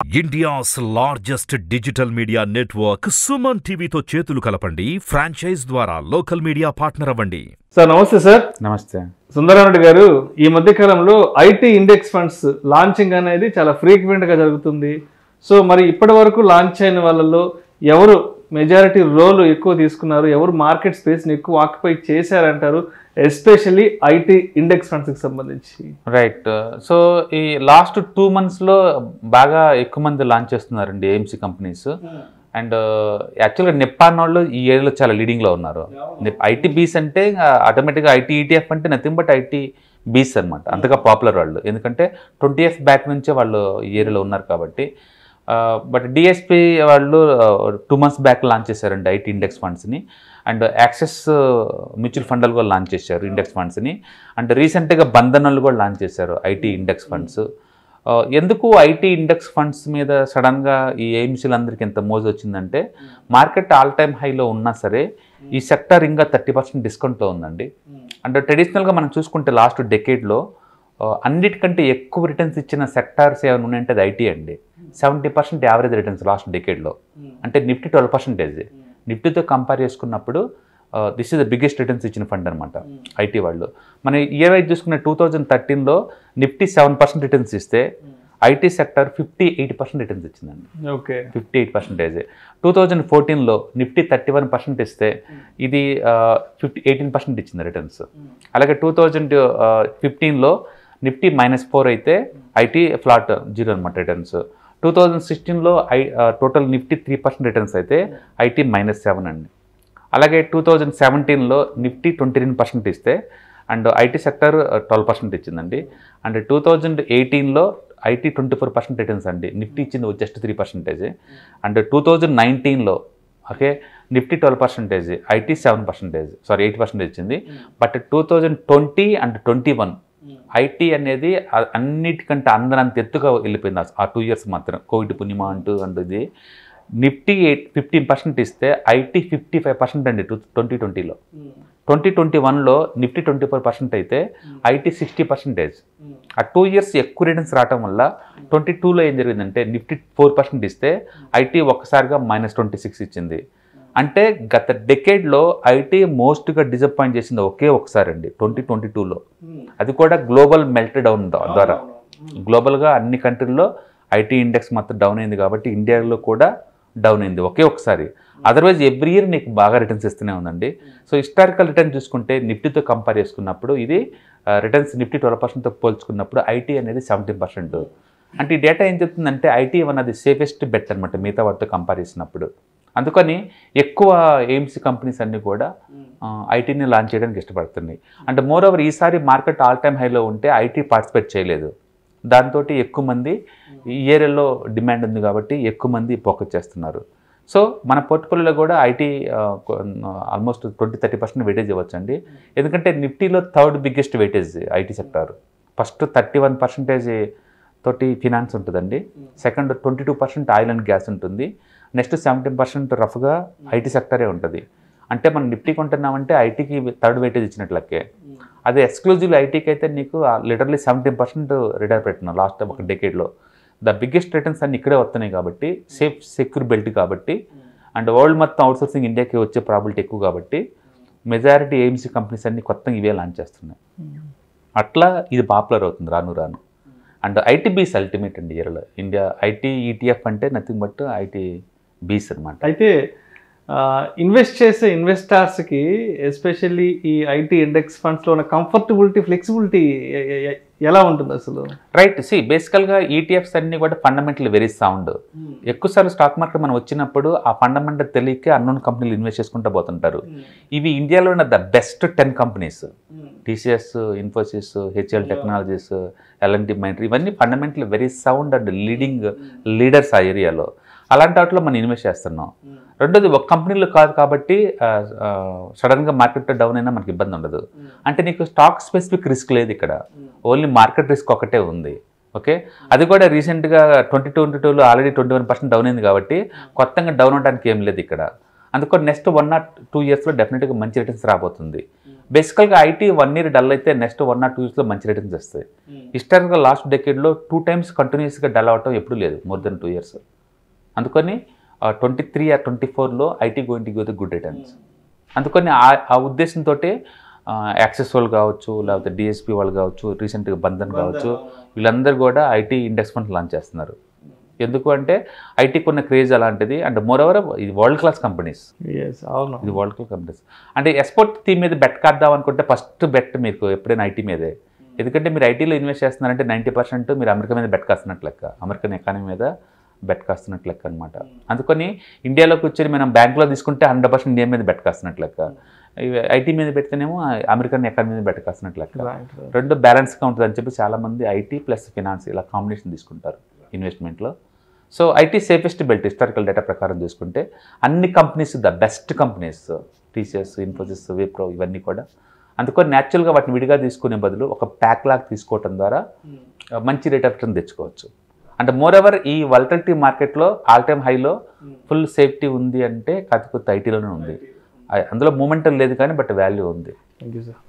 India's largest digital media network Suman టీవీతో చేతులు కలపండి ఫ్రాంచైజ్ ద్వారా లోకల్ మీడియా పార్ట్నర్ అవ్వండి సార్ నమస్తే సార్ నమస్తే సుందరారెడ్డి గారు ఈ మధ్య కాలంలో ఐటీ ఇండెక్స్ ఫండ్స్ లాంచింగ్ అనేది చాలా ఫ్రీక్వెంట్ గా జరుగుతుంది సో మరి ఇప్పటి వరకు లాంచ్ అయిన వాళ్ళలో ఎవరు మెజారిటీ రోల్ ఎక్కువ తీసుకున్నారు ఎవరు మార్కెట్ స్పేస్ని ఎక్కువ ఆక్యుపై చేశారంటారు ఎస్పెషల్లీ ఐటీ ఇండెక్స్ ఫండ్స్కి సంబంధించి రైట్ సో ఈ లాస్ట్ టూ మంత్స్లో బాగా ఎక్కువ మంది లాంచ్ చేస్తున్నారండి ఏఎంసీ కంపెనీస్ అండ్ యాక్చువల్గా నిప్పాన్ వాళ్ళు ఈ ఏరియాలో చాలా లీడింగ్లో ఉన్నారు ఐటీ బీస్ అంటే ఆటోమేటిక్గా ఐటీ ఈటీఎఫ్ అంటే నథింగ్ బట్ ఐటీ బీస్ అనమాట అంతగా పాపులర్ వాళ్ళు ఎందుకంటే ట్వంటీ ఇయర్స్ బ్యాక్ నుంచే వాళ్ళు ఈ ఏరియాలో ఉన్నారు కాబట్టి బట్ డిఎస్పి వాళ్ళు టూ మంత్స్ బ్యాక్ లాంచ్ చేశారండి ఐటీ ఇండెక్స్ ఫండ్స్ని అండ్ యాక్సెస్ మ్యూచువల్ ఫండ్లు కూడా లాంచ్ చేశారు ఇండెక్స్ ఫండ్స్ని అండ్ రీసెంట్గా బంధన్ వాళ్ళు కూడా లాంచ్ చేశారు ఐటీ ఇండెక్స్ ఫండ్స్ ఎందుకు ఐటీ ఇండెక్స్ ఫండ్స్ మీద సడన్గా ఈ ఏఎంసీలందరికీ ఎంత మోజు వచ్చిందంటే మార్కెట్ ఆల్ టైమ్ హైలో ఉన్నా సరే ఈ సెక్టర్ ఇంకా థర్టీ పర్సెంట్ డిస్కౌంట్లో ఉందండి అంటే ట్రెడిషనల్గా మనం చూసుకుంటే లాస్ట్ డెకేడ్లో అన్నిటికంటే ఎక్కువ రిటర్న్స్ ఇచ్చిన సెక్టార్స్ ఏమైనా ఉన్నాయంటే అది ఐటీ అండి seventy percent average returns last డెకేడ్లో అంటే నిఫ్టీ ట్వెల్వ్ పర్సెంటేజ్ నిఫ్టీతో కంపేర్ చేసుకున్నప్పుడు this is the biggest returns ఇచ్చిన ఫండ్ అనమాట ఐటీ వాళ్ళు మన ఇయర్ వైజ్ చూసుకున్న టూ థౌజండ్ థర్టీన్లో నిఫ్టీ సెవెన్ పర్సెంట్ రిటర్న్స్ ఇస్తే IT sector fifty eight percent returns ఇచ్చిందండి okay fifty eight percentage two thousand ఫోర్టీన్లో నిఫ్టీ థర్టీ వన్ పర్సెంట్ ఇస్తే ఇది ఫిఫ్టీ ఎయిటీన్ పర్సెంట్ ఇచ్చింది రిటర్న్స్ అలాగే టూ థౌజండ్ ఫిఫ్టీన్లో నిఫ్టీ మైనస్ ఫోర్ అయితే ఐటీ ఫ్లాట్ జీరో అనమాట రిటర్న్స్ టూ థౌజండ్ సిక్స్టీన్లో I total Nifty three percent returns అయితే ఐటీ మైనస్ సెవెన్ అండి అలాగే టూ థౌజండ్ సెవెంటీన్లో నిఫ్టీ ట్వంటీ నైన్ పర్సెంట్ ఇస్తే and IT sector twelve percent ఇచ్చిందండి అండ్ టూ థౌజండ్ ఎయిటీన్లో IT twenty four percent returns అండి నిఫ్టీ ఇచ్చింది just three percentage and two thousand నైన్టీన్లో okay Nifty twelve percentage IT seven percentage sorry eight percentage ఇచ్చింది but two thousand twenty and twenty one IT అనేది అ- అన్నిటికంటే అందరంత ఎత్తుగా వెళ్ళిపోయింది ఆ- ఆ టూ ఇయర్స్ మాత్రం కోవిడ్ పుణ్యమా అంటూ అంటూ ఇది నిఫ్టీ ఎయిట్ ఫిఫ్టీన్ పర్సెంట్ ఇస్తే ఐటీ ఫిఫ్టీ ఫైవ్ పర్సెంట్ అండి టూ ట్వంటీ ట్వంటీలో ట్వంటీ ట్వంటీ వన్లో నిఫ్టీ ట్వంటీ ఫోర్ పర్సెంట్ అయితే ఐటీ సిక్స్టీ పర్సెంటేజ్ ఆ టూ ఇయర్స్ ఎక్కువ రిటర్న్స్ రావడం వల్ల ట్వంటీ టూలో ఏం జరిగిందంటే నిఫ్టీ ఫోర్ పర్సెంట్ ఇస్తే ఐటీ ఒక్కసారిగా మైనస్ ట్వంటీ సిక్స్ ఇచ్చింది అంటే గత డెకేడ్లో ఐటీ మోస్ట్గా డిసప్పాయింట్ చేసింది ఒకే ఒకసారి అండి ట్వంటీ ట్వంటీ టూలో అది కూడా గ్లోబల్ మెల్ట్ డౌన్ ద్వారా గ్లోబల్గా అన్ని కంట్రీల్లో ఐటీ ఇండెక్స్ మొత్తం డౌన్ అయింది కాబట్టి ఇండియాలో కూడా డౌన్ అయింది ఒకే ఒకసారి అదర్వైజ్ ఎవ్రీ ఇయర్ నీకు బాగా రిటర్న్స్ ఇస్తూనే ఉందండి సో హిస్టారికల్ రిటర్న్ చూసుకుంటే నిఫ్టీతో కంపేర్ చేసుకున్నప్పుడు ఇది రిటర్న్స్ నిఫ్టీ ట్వెల్వ్ పర్సెంట్తో పోల్చుకున్నప్పుడు ఐటీ అనేది సెవెంటీన్ పర్సెంట్ అంటే ఈ డేటా ఏం చెప్తుందంటే ఐటీ వన్ అది సేఫెస్ట్ బెట్ అనమాట మిగతా వాటితో కంపేర్ చేసినప్పుడు అందుకని ఎక్కువ ఎయిమ్స్ కంపెనీస్ అన్నీ కూడా ఐటీని లాంచ్ చేయడానికి ఇష్టపడుతున్నాయి అంటే మోర్ ఓవర్ ఈసారి మార్కెట్ ఆల్ టైమ్ హైలో ఉంటే ఐటీ పార్టిసిపేట్ చేయలేదు దాంతో ఎక్కువ మంది ఈ ఏరియాలో డిమాండ్ ఉంది కాబట్టి ఎక్కువ మంది ఫోకస్ చేస్తున్నారు సో మన పోర్ట్ఫోలియోలో కూడా IT almost twenty thirty percent weightage ఇవ్వచ్చండి ఎందుకంటే నిఫ్టీలో third biggest weightage IT sector first thirty one percentage తోటి ఫినాన్స్ ఉంటుందండి second twenty two percent oil and gas ఉంటుంది నెక్స్ట్ సెవెంటీన్ పర్సెంట్ రఫ్గా ఐటీ సెక్టరే ఉంటుంది అంటే మనం నిఫ్టీ కొంటున్నామంటే ఐటీకి థర్డ్ వెయిటేజ్ ఇచ్చినట్లకే అదే ఎక్స్క్లూజివ్ ఐటీకి అయితే నీకు లిటర్లీ సెవెంటీన్ పర్సెంట్ రిటర్న్ పెట్టినా లాస్ట్ ఒక డెకేడ్లో ద బిగ్గెస్ట్ రిటర్న్స్ అన్ని ఇక్కడే వస్తున్నాయి కాబట్టి సేఫ్ సెక్యూర్ బెల్ట్ కాబట్టి అండ్ వరల్డ్ మొత్తం అవుట్సోర్సింగ్ ఇండియాకి వచ్చే ప్రాబిలిటీ ఎక్కువ కాబట్టి మెజారిటీ ఏఎంసీ కంపెనీస్ అన్ని కొత్తగా ఇవే లాంచ్ చేస్తున్నాయి అట్లా ఇది పాపులర్ అవుతుంది రాను రాను అండ్ ఐటీ బీస్ అల్టిమేట్ అండి ఇయర్లో ఇండియా ఐటీ ఈటీఎఫ్ అంటే నథింగ్ బట్ ఐటీ బీస్ అనమాట అయితే ఇన్వెస్ట్ చేసే ఇన్వెస్టర్స్కి ఎస్పెషల్లీ ఈ ఐటీ ఇండెక్స్ ఫండ్స్లో ఉన్న కంఫర్టబిలిటీ ఫ్లెక్సిబిలిటీ ఎలా ఉంటుంది అసలు రైట్ సి బేసికల్గా ఈటీఎఫ్స్ అన్ని కూడా ఫండమెంటల్ వెరీ సౌండ్ ఎక్కువసార్లు స్టాక్ మార్కెట్ మనం వచ్చినప్పుడు ఆ ఫండమెంటల్ తెలియక అన్నోన్ కంపెనీలు ఇన్వెస్ట్ చేసుకుంటూ పోతుంటారు ఇవి ఇండియాలో ఉన్న the best ten companies TCS Infosys HCL technologies LNT Mindtree ఇవన్నీ fundamental very sound and leading leaders ఆ ఏరియాలో అలాంటి వాటిలో మనం ఇన్వెస్ట్ చేస్తున్నాం రెండోది ఒక కంపెనీలో కాదు కాబట్టి సడన్గా మార్కెట్ డౌన్ అయినా మనకి ఇబ్బంది ఉండదు అంటే నీకు స్టాక్ స్పెసిఫిక్ రిస్క్ లేదు ఇక్కడ ఓన్లీ మార్కెట్ రిస్క్ ఒకటే ఉంది ఓకే అది కూడా రీసెంట్గా ట్వంటీ ట్వంటీ టూలో already twenty one percent down అయింది కాబట్టి కొత్తగా డౌన్ అవడానికి ఏం లేదు ఇక్కడ అందుకని నెక్స్ట్ వన్ నాట్ టూ ఇయర్స్లో డెఫినెట్గా మంచి రిటర్న్స్ రాబోతుంది బేసికల్గా ఐటీ వన్ ఇయర్ డల్ అయితే నెక్స్ట్ వన్ ఆర్ టూ ఇయర్స్లో మంచి రిటర్న్స్ వస్తాయి హిస్టారికల్గా లాస్ట్ డెకేడ్లో టూ టైమ్స్ కంటిన్యూస్గా డల్ అవటం ఎప్పుడూ లేదు మోర్ దెన్ టూ ఇయర్స్ అందుకని ట్వంటీ త్రీ ఆర్ ట్వంటీ ఫోర్లో IT going to give the good returns అందుకని ఆ- ఆ ఉద్దేశంతో యాక్సెస్ వాళ్ళు కావచ్చు లేకపోతే డిఎస్పి వాళ్ళు కావచ్చు రీసెంట్గా బంధన్ కావచ్చు వీళ్ళందరూ కూడా ఐటీ ఇండెక్స్ ఫండ్ లాంచ్ చేస్తున్నారు ఎందుకు అంటే ఐటీకి ఉన్న క్రేజ్ అలాంటిది అండ్ మోర్ ఓవర్ ఇది వరల్డ్ క్లాస్ కంపెనీస్ ఎస్ అవును ఇది వరల్డ్ క్లాస్ కంపెనీస్ అంటే ఎక్స్పోర్ట్ థీమ్ మీద బెట్ కాద్దాం అనుకుంటే ఫస్ట్ బెట్ మీకు ఎప్పుడైనా ఐటీ మీదే ఎందుకంటే మీరు ఐటీలో ఇన్వెస్ట్ చేస్తున్నారంటే నైంటీ పర్సెంట్ మీరు అమెరికా మీద బెట్ కాస్తున్నట్లు లెక్క అమెరికన్ ఎకానమీ మీద బెట్ కాస్తున్నట్లు లెక్క అనమాట అందుకని ఇండియాలో కూర్చొని మనం బ్యాంక్లో తీసుకుంటే హండ్రెడ్ పర్సెంట్ ఇండియా మీద బెట్ కాస్తున్నట్లు లెక్క ఐటీ మీద పెడితేనేమో అమెరికన్ ఎకానమీ మీద బెట్ కాస్తున్నట్లు లెక్క రైట్ రెండు బ్యాలెన్స్గా ఉంటుంది అని చెప్పి చాలామంది ఐటీ ప్లస్ ఫినాన్స్ ఇలా కాంబినేషన్ తీసుకుంటారు ఇన్వెస్ట్మెంట్లో so IT safest belt historical data ప్రకారం చూసుకుంటే అన్ని companies the best companies TCS Infosys Wipro ఇవన్నీ కూడా అందుకని న్యాచురల్గా వాటిని విడిగా తీసుకునే బదులు ఒక ప్యాక్ లాగా తీసుకోవటం ద్వారా ఆ, మంచి రేట్ ఆఫ్ రిటర్న్ తెచ్చుకోవచ్చు అంటే మోర్ ఎవర్ ఈ వల్టలిటీ మార్కెట్లో ఆల్ టైమ్ హైలో ఫుల్ సేఫ్టీ ఉంది అంటే కాకపోతే ఐటీలోనే ఉంది ఆ- అందులో మూమెంటం లేదు కానీ బట్ వాల్యూ ఉంది థ్యాంక్ యూ సార్